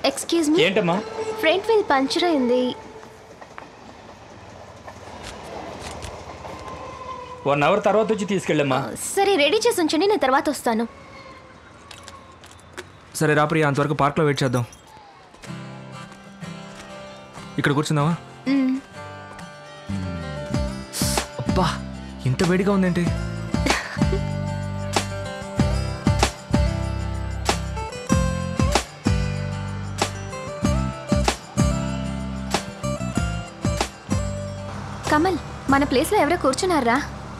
Excuse me ఏంటమ్మా front wheel puncture అయింది one hour తర్వాత వచ్చి తీసుకెళ్ళమ్మా సరే రెడీ చేసి ఉంచండి నేను తర్వాత వస్తాను సరే రా ప్రియా అంతవరకు పార్క్లో వెయిట్ చేద్దాం ఇక్కడ కూర్చుందామా మ్మ్. అబ్బా ఇంత వేడిగా ఉందేంటి కమల్ మన ప్లేస్లో ఎవరో కూర్చున్నారా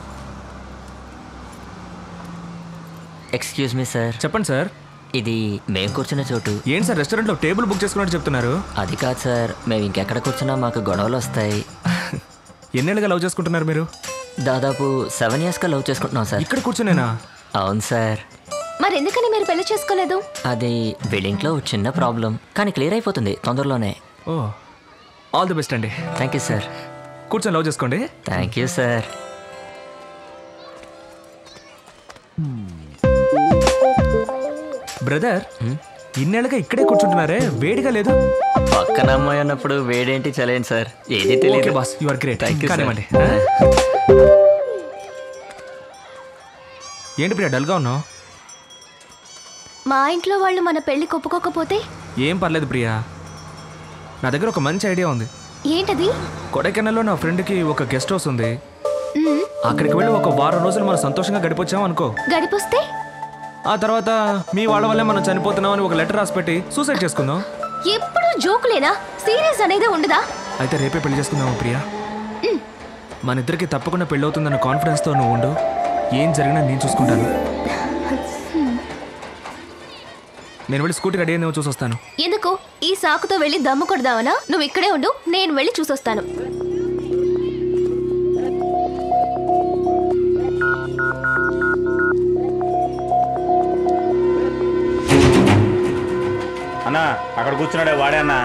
ఎక్స్క్యూజ్ మీ సార్ చెప్పండి సార్ ఇది మేము కూర్చున్న చోటు ఏంటి సార్ రెస్టారెంట్లో టేబుల్ బుక్ చేసుకున్నట్టు చెప్తున్నారు అది కాదు సార్ మేము ఇంకెక్కడ కూర్చున్నా మాకు గొడవలు వస్తాయి ఎన్నేళ్ళుగా లవ్ చేసుకుంటున్నారు మీరు దాదాపు సెవెన్ ఇయర్స్గా లవ్ చేసుకుంటున్నాం సార్ ఇక్కడ కూర్చునేనా అవును సార్ మరి ఎందుకని మీరు పెళ్లి చేసుకోలేదు అది బిల్డింగ్లో ఒక చిన్న ప్రాబ్లం కానీ క్లియర్ అయిపోతుంది తొందరలోనే ఓ ఆల్ ది బెస్ట్ అండి థ్యాంక్ యూ సార్ కూర్చొని లవ్ చేసుకోండి థ్యాంక్ యూ సార్ బ్రదర్ ఇన్నేళ్ళగా ఇక్కడే కూర్చుంటున్నారే వేడిగా లేదు పక్కన అమ్మాయి అన్నప్పుడు వేడేంటి చలేండి సార్ ఏది ఓకే తెలియదు boss you are great Thank you, sir. కానివ్వండి ఆ? ఏంటి ప్రియా డల్గా ఉన్నావు మా ఇంట్లో వాళ్ళు మన పెళ్లి ఒప్పుకోకపోతే ఏం పర్లేదు ప్రియా నా దగ్గర ఒక మంచి ఐడియా ఉంది ఏంటది కొడైకెనాల్లో నా ఫ్రెండ్కి ఒక గెస్ట్ హౌస్ ఉంది మ్మ్. అక్కడికి వెళ్ళి ఒక వారం రోజులు మనం సంతోషంగా గడిపొచ్చాం అనుకో గడిపొస్తే ఆ తర్వాత మీ వాళ్ళ వల్లే మనం చనిపోతున్నాం అని ఒక లెటర్ రాసి పెట్టి సూసైడ్ చేసుకుందాం ఎప్పుడు జోకులేనా సీరియస్ అనేది ఉండదా అయితే రేపే పెళ్లి చేసుకుందాం ప్రియా మన ఇద్దరికి తప్పకుండా పెళ్ళి అవుతుందన్న కాన్ఫిడెన్స్తో నువ్వు ఉండు ఏం జరిగినా నేను చూసుకుంటాను నేను వెళ్ళి స్కూటీ రెడీ అయిందేమో చూసి వస్తాను ఎందుకు ఈ సాకుతో వెళ్ళి దమ్ము కొడదావనా నువ్వు ఇక్కడే ఉండు నేను వెళ్ళి చూసొస్తాను అన్నా అక్కడ కూర్చున్నాడే వాడే అన్నా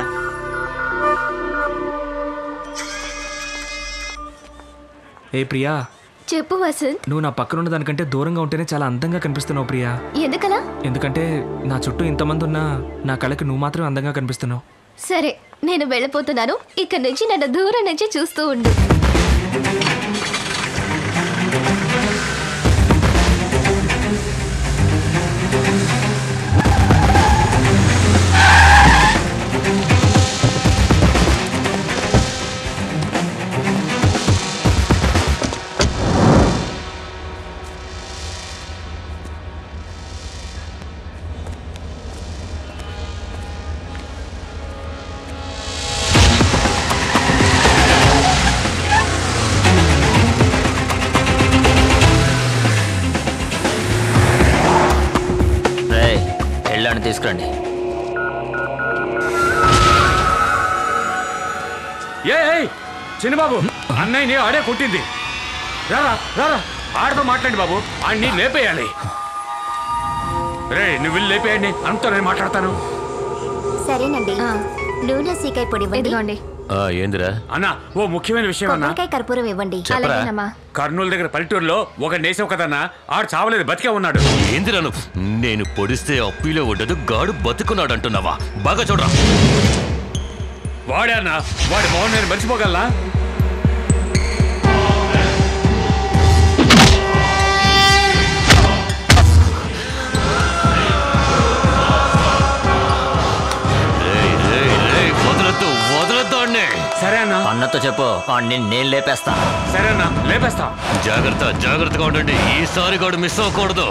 ఏ ప్రియా చెప్పు వసంత్ నువ్వు నా పక్కన ఉన్న దానికంటే దూరంగా ఉంటేనే చాలా అందంగా కనిపిస్తున్నావు ప్రియా ఎందుకలా ఎందుకంటే నా చుట్టూ ఇంతమంది ఉన్నా నా కళకి నువ్వు మాత్రమే అందంగా కనిపిస్తున్నావు సరే నేను వెళ్ళిపోతున్నాను ఇక్కడ నుంచి నన్ను దూరం నుంచి చూస్తూ ఉండు రే వెళ్ళాను తీసుకురండి ఏ ఏయ్, చిన్నబాబు అన్నయ్యని ఆడే కొట్టింది రారా రారా ఆడతో మాట్లాడి బాబు ఆడిని లేపేయాలి రే నువ్వు వెళ్ళి లేపేయండి అంతా నేను మాట్లాడతాను సరేనండి నూనె సీకాయ పొడి ఇవ్వండి ఇదిగోండి ఏందిరా అన్న ఓ ముఖ్యమైన విషయం అన్న కొబ్బరికాయ కర్పూరం ఇవ్వండి అలాగేనమ్మా కర్నూలు దగ్గర పల్లెటూరులో ఒక నేసేవు కదన్నా ఆడు చావలేదు బతికే ఉన్నాడు ఏందిరాను నేను పొడిస్తే అప్పిలో ఉండదు గాడు బతుకున్నాడు అంటున్నావా బాగా చూడరా వాడే అన్న వాడి మౌన్ నేను మర్చిపోగలనా రేయ్, రేయ్, రేయ్, వదలొద్దు వదలొద్దు అన్నే సరే అన్న అన్నతో చెప్పు అన్ని నేను లేపేస్తా సరే అన్న లేపేస్తా జాగ్రత్త జాగ్రత్తగా ఉండండి ఈసారి గాడు మిస్ అవ్వకూడదు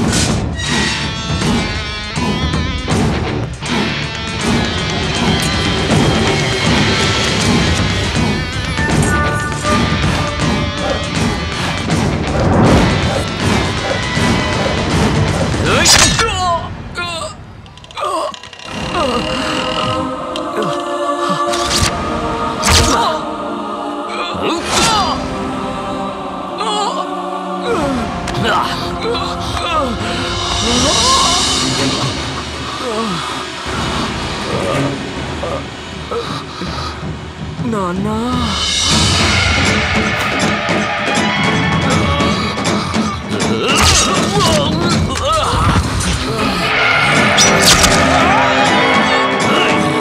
నాన్నా ఆ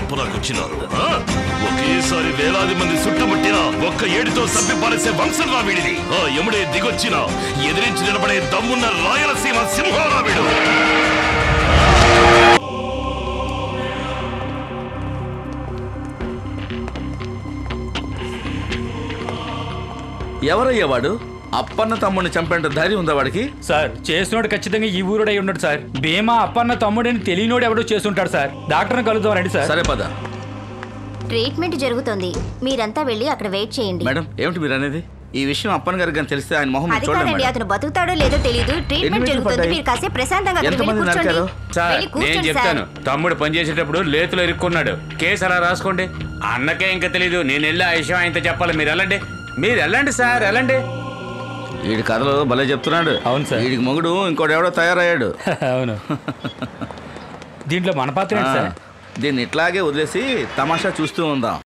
చంపరాకొచ్చినారు ఆ? ఒకేసారి వేలాది మంది చుట్టుముట్టిన ఒక్క ఏడుతో సభ్య పారేసే వంశం రా వీడిది ఆ యముడే దిగొచ్చిన ఎదిరించి నిలబడే దమ్మున్న రాయలసీమ సింహరా వీడు ఎవరయ్యా వాడు అప్పన్న తమ్ముడిని చంపేంత ధైర్యం ఉందా వాడికి సార్ చేసినోడు ఖచ్చితంగా ఈ ఊరుడై ఉన్నాడు సార్ భీమా అప్పన్న తమ్ముడని తెలియనోడు ఎవడో చేస్తుంటాడు సార్ డాక్టర్ని కలుద్దాం రండి సార్ సరే పద ట్రీట్మెంట్ జరుగుతోంది మీరంతా వెళ్ళి అక్కడ వెయిట్ చేయండి మేడం ఏమిటి మీరు అనేది ఈ విషయం అప్పన్న గారికి కానీ తెలిస్తే ఆయన మొహం అది చూడండి కాదండి మేడం అతను బతుకుతాడో లేదో తెలియదు ట్రీట్మెంట్ ఎన్ని జరుగుతుంది పడ్డాయి? మీరు కాసేపు ప్రశాంతంగా అక్కడ వెళ్ళి ఎంతమంది కూర్చోండి నరికారు? సార్ వెళ్ళి నేను కూర్చోండి చెప్తాను సార్ తమ్ముడు పనిచేసేటప్పుడు లేతులో ఇరుక్కున్నాడు కేసు అలా రాసుకోండి అన్నకే ఇంకా తెలీదు నేను వెళ్ళి ఆ విషయం ఆయనతో చెప్పాలి మీరు వెళ్ళండి మీరు వెళ్ళండి సార్ వెళ్ళండి వీడి కథలు భలే చెప్తున్నాడు అవును సార్. వీడికి మొగుడు ఇంకోటి ఎవడో తయారయ్యాడు అవును దీంట్లో మన పాత్ర ఏంటి ఆ, సార్ దీన్ని ఇట్లాగే వదిలేసి తమాషా చూస్తూ ఉందాం